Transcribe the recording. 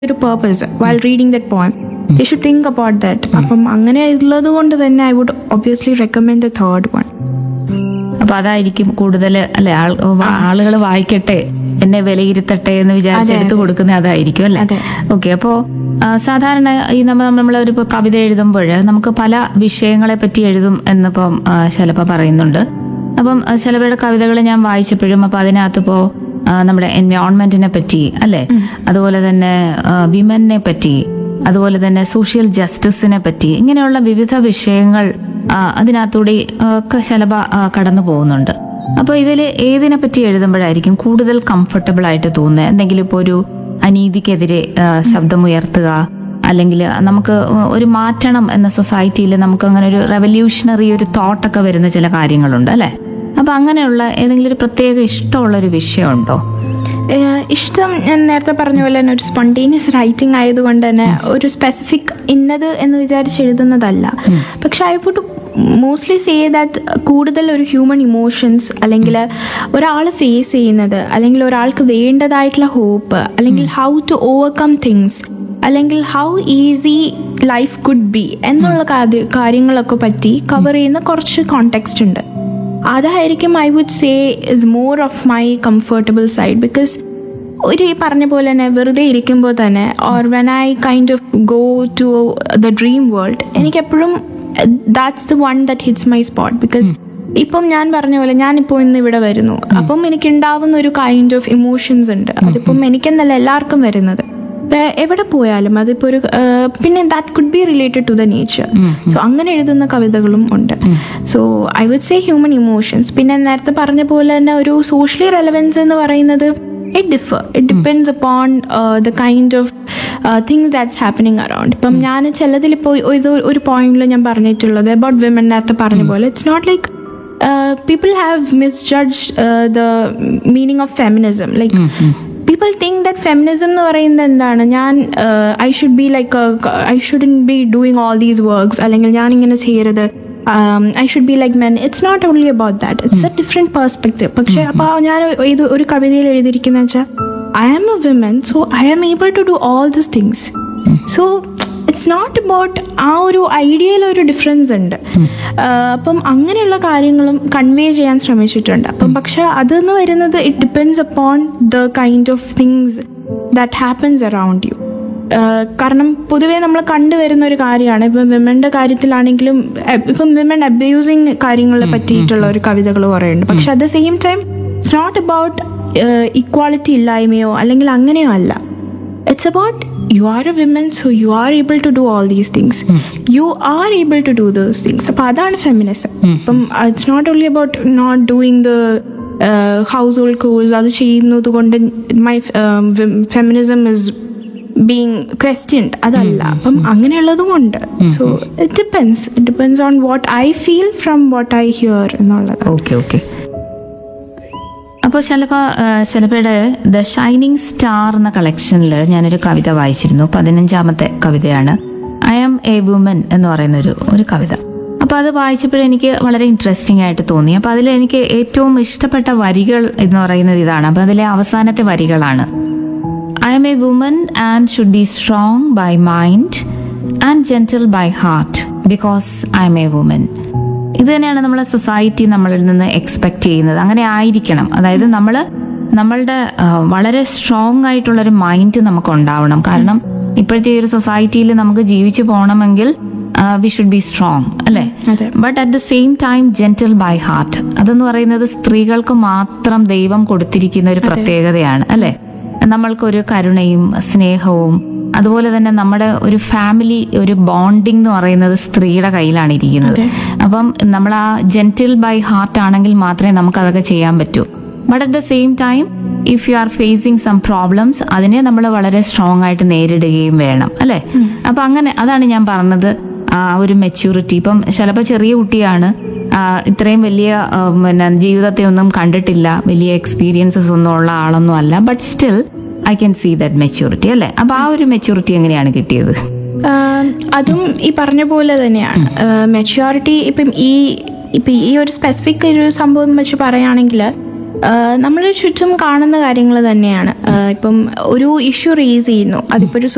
ഒരു purpose while reading that poem they should think about that അപ്പം അങ്ങനെ ഉള്ളത് കൊണ്ട് തന്നെ I would obviously recommend the third one അപ്പൊ അതായിരിക്കും കൂടുതൽ അല്ലെ ആളുകൾ വായിക്കട്ടെ എന്നെ വിലയിരുത്തട്ടെ എന്ന് വിചാരിച്ച് അതെ, എടുത്തു അതെ. കൊടുക്കുന്ന അതായിരിക്കും അല്ലെ അതെ. ഓക്കെ അപ്പോ ആ, സാധാരണ ഈ നമ്മൾ നമ്മൾ ഒരു ഇപ്പൊ കവിത എഴുതുമ്പോൾ നമുക്ക് പല വിഷയങ്ങളെ പറ്റി എഴുതും എന്നിപ്പം ആ, ശലഭ പറയുന്നുണ്ട് അപ്പം ആ, ശലഭയുടെ കവിതകൾ ഞാൻ വായിച്ചപ്പോഴും അപ്പൊ അതിനകത്ത് ഇപ്പോ ആ, നമ്മുടെ എൻവയോൺമെന്റിനെ പറ്റി അല്ലെ അതുപോലെ തന്നെ വിമനെ പറ്റി അതുപോലെ തന്നെ സോഷ്യൽ ജസ്റ്റിസിനെ പറ്റി ഇങ്ങനെയുള്ള വിവിധ വിഷയങ്ങൾ ആ, അതിനകത്തൂടെ ആ, ഒക്കെ ശലഭ ആ, കടന്നു പോകുന്നുണ്ട് അപ്പോൾ ഇതിൽ ഏതിനെ പറ്റി എഴുതുമ്പോഴായിരിക്കും കൂടുതൽ കംഫർട്ടബിൾ ആയിട്ട് തോന്നുന്നത് എന്തെങ്കിലും ഇപ്പോൾ ഒരു അനീതിക്കെതിരെ ആ, ശബ്ദമുയർത്തുക അല്ലെങ്കിൽ നമുക്ക് ഒരു മാറ്റണം എന്ന സൊസൈറ്റിയിൽ നമുക്ക് അങ്ങനെ ഒരു റെവല്യൂഷണറി ഒരു തോട്ടൊക്കെ വരുന്ന ചില കാര്യങ്ങളുണ്ട് അല്ലെ അപ്പൊ അങ്ങനെയുള്ള ഏതെങ്കിലും ഒരു പ്രത്യേക ഇഷ്ടമുള്ള ഒരു വിഷയമുണ്ടോ ഏഹ് ഇഷ്ടം ഞാൻ നേരത്തെ പറഞ്ഞ പോലെ തന്നെ ഒരു സ്പോണ്ടേനിയസ് റൈറ്റിംഗ് ആയതുകൊണ്ട് തന്നെ ഒരു സ്പെസിഫിക് ഇന്നത് എന്ന് വിചാരിച്ച് എഴുതുന്നതല്ല പക്ഷെ I would mostly say that കൂടുതൽ ഒരു ഹ്യൂമൻ ഇമോഷൻസ് അല്ലെങ്കിൽ ഒരാൾ ഫേസ് ചെയ്യുന്നത് അല്ലെങ്കിൽ ഒരാൾക്ക് വേണ്ടതായിട്ടുള്ള ഹോപ്പ് അല്ലെങ്കിൽ ഹൗ ടു ഓവർകം തിങ്സ് അല്ലെങ്കിൽ how easy life could be എന്നുള്ള കാര്യ- കാര്യങ്ങളൊക്കെ പറ്റി കവർ ചെയ്യുന്ന കുറച്ച് കോണ്ടെക്സ്റ്റ് ഉണ്ട് അതായിരിക്കും I would say is more of my comfortable side because ഒരു ഈ പറഞ്ഞ പോലെ തന്നെ വെറുതെ ഇരിക്കുമ്പോൾ തന്നെ or when I kind of go to the dream world എനിക്ക് എപ്പോഴും that's the one that hits my spot because ഇപ്പം ഞാൻ പറഞ്ഞ പോലെ ഞാനിപ്പോൾ ഇന്ന് ഇവിടെ വരുന്നു അപ്പം എനിക്ക് ഉണ്ടാവുന്ന ഒരു കൈൻഡ് ഓഫ് ഇമോഷൻസ് ഉണ്ട് അതിപ്പം എനിക്കെന്നല്ല എല്ലാവർക്കും വരുന്നത് ഇപ്പൊ എവിടെ പോയാലും അതിപ്പോ ഒരു ആ, പിന്നെ that could be related to the nature so അങ്ങനെ എഴുതുന്ന കവിതകളും ഉണ്ട് so I would say human emotions പിന്നെ നേരത്തെ പറഞ്ഞ പോലെ തന്നെ ഒരു സോഷ്യലി റെലവൻസ് എന്ന് പറയുന്നത് it differ it depends upon the kind of things that's happening around ഇപ്പം ഞാൻ ചിലതിലിപ്പോൾ ഇത് ഒരു പോയിന്റിൽ ഞാൻ പറഞ്ഞിട്ടുള്ളത് അബൌട്ട് വിമൻ നേരത്തെ പറഞ്ഞ പോലെ it's not like people have misjudge the meaning of feminism like people think that feminism എന്ന് പറയുന്നത് എന്താണ് ഞാൻ I should be like I shouldn't be doing all these works അല്ലെങ്കിൽ ഞാൻ ഇങ്ങനെ ചെയ്യരുത് I should be like men it's not only about that it's a different perspective പക്ഷേ അപ്പോൾ ഞാൻ ഇത് ഒരു കവിതയിൽ എഴുതിയിരിക്കുന്ന വെച്ചാൽ I am a women so I am able to do all this things so it's not about ആ ഒരു ഐഡിയയിൽ ഒരു ഡിഫറൻസ് ഉണ്ട് ആഹ് അപ്പം അങ്ങനെയുള്ള കാര്യങ്ങളും കൺവേ ചെയ്യാൻ ശ്രമിച്ചിട്ടുണ്ട് അപ്പം പക്ഷെ അതെന്ന് വരുന്നത് it depends upon the kind of things that happens around you കാരണം പൊതുവേ നമ്മൾ കണ്ടുവരുന്ന ഒരു കാര്യമാണ് ഇപ്പം വിമന്റെ കാര്യത്തിലാണെങ്കിലും അഹ് ഇപ്പം വിമൻ അബ്യൂസിങ് കാര്യങ്ങളെ പറ്റിയിട്ടുള്ള ഒരു കവിതകൾ കുറേ ഉണ്ട് പക്ഷെ at the same time it's not about equality ഇല്ലായ്മയോ അല്ലെങ്കിൽ അങ്ങനെയോ അല്ല it's about you are a woman so you are able to do all these things you are able to do those things അപ്പോൾ അതാണ് ഫെമിനിസം അപ്പം it's not only about not doing the household chores അത് ചെയ്യുന്നത് കൊണ്ട് my feminism is being questioned അതല്ല അപ്പം അങ്ങനെയുള്ളതും ഉണ്ട് so it depends it depends on what I feel from what I hear എന്നുള്ളത് ഓക്കെ ഓക്കെ അപ്പോൾ ശലഭ ആ, ശലഭയുടെ ദ ഷൈനിങ് സ്റ്റാർ എന്ന കളക്ഷനിൽ ഞാനൊരു കവിത വായിച്ചിരുന്നു പതിനഞ്ചാമത്തെ കവിതയാണ് ഐ ആം എ വുമൻ എന്ന് പറയുന്ന ഒരു ഒരു കവിത അപ്പോൾ അത് വായിച്ചപ്പോഴേ എനിക്ക് വളരെ ഇൻട്രസ്റ്റിംഗ് ആയിട്ട് തോന്നി അപ്പോൾ അതിൽ എനിക്ക് ഏറ്റവും ഇഷ്ടപ്പെട്ട വരികൾ എന്ന് പറയുന്നത് ഇതാണ് അപ്പോൾ അതിലെ അവസാനത്തെ വരികളാണ് I am a woman and should be strong by mind and gentle by heart because I am a woman ഇത് തന്നെയാണ് നമ്മളെ സൊസൈറ്റി നമ്മളിൽ നിന്ന് എക്സ്പെക്ട് ചെയ്യുന്നത് അങ്ങനെ ആയിരിക്കണം അതായത് നമ്മൾ നമ്മളുടെ ആ, വളരെ സ്ട്രോങ് ആയിട്ടുള്ളൊരു മൈൻഡ് നമുക്ക് ഉണ്ടാവണം കാരണം ഇപ്പോഴത്തെ ഈ ഒരു സൊസൈറ്റിയിൽ നമുക്ക് ജീവിച്ചു പോകണമെങ്കിൽ വി ഷുഡ് ബി സ്ട്രോങ് അല്ലേ അതെ. But at the same time gentle by heart അതെന്ന് പറയുന്നത് സ്ത്രീകൾക്ക് മാത്രം ദൈവം കൊടുത്തിരിക്കുന്ന ഒരു പ്രത്യേകതയാണ് അല്ലെ നമ്മൾക്കൊരു കരുണയും സ്നേഹവും അതുപോലെ തന്നെ നമ്മുടെ ഒരു ഫാമിലി ഒരു ബോണ്ടിങ് എന്ന് പറയുന്നത് സ്ത്രീയുടെ കയ്യിലാണ് ഇരിക്കുന്നത് അപ്പം നമ്മൾ ആ ജെന്റിൽ ബൈ ഹാർട്ട് ആണെങ്കിൽ മാത്രമേ നമുക്ക് അതൊക്കെ ചെയ്യാൻ പറ്റൂ but at the same time if you are facing some problems അതിനെ നമ്മൾ വളരെ സ്ട്രോങ് ആയിട്ട് നേരിടുകയും വേണം അല്ലെ അപ്പൊ അങ്ങനെ അതാണ് ഞാൻ പറഞ്ഞത് ആ ഒരു മെച്യൂരിറ്റി ഇപ്പം ചിലപ്പോൾ ചെറിയ കുട്ടിയാണ് ആ, ഇത്രയും വലിയ ആ, പിന്നെ ജീവിതത്തെ ഒന്നും കണ്ടിട്ടില്ല വലിയ എക്സ്പീരിയൻസസ് ഒന്നും ഉള്ള ആളൊന്നും അല്ല but still I can see that maturity അല്ലേ അപ്പൊ ആ ഒരു മെച്യൂരിറ്റി എങ്ങനെയാണ് കിട്ടിയത് ആഹ് അതും ഈ പറഞ്ഞ പോലെ തന്നെയാണ് മെച്യൂരിറ്റി ഇപ്പം ഈ ഇപ്പം ഈ ഒരു സ്പെസിഫിക് ഒരു സംഭവം വെച്ച് പറയുകയാണെങ്കിൽ നമ്മൾ ചുറ്റും കാണുന്ന കാര്യങ്ങൾ തന്നെയാണ് ആഹ് ഇപ്പം ഒരു ഇഷ്യൂ റേസ് ചെയ്യുന്നു അതിപ്പോൾ ഒരു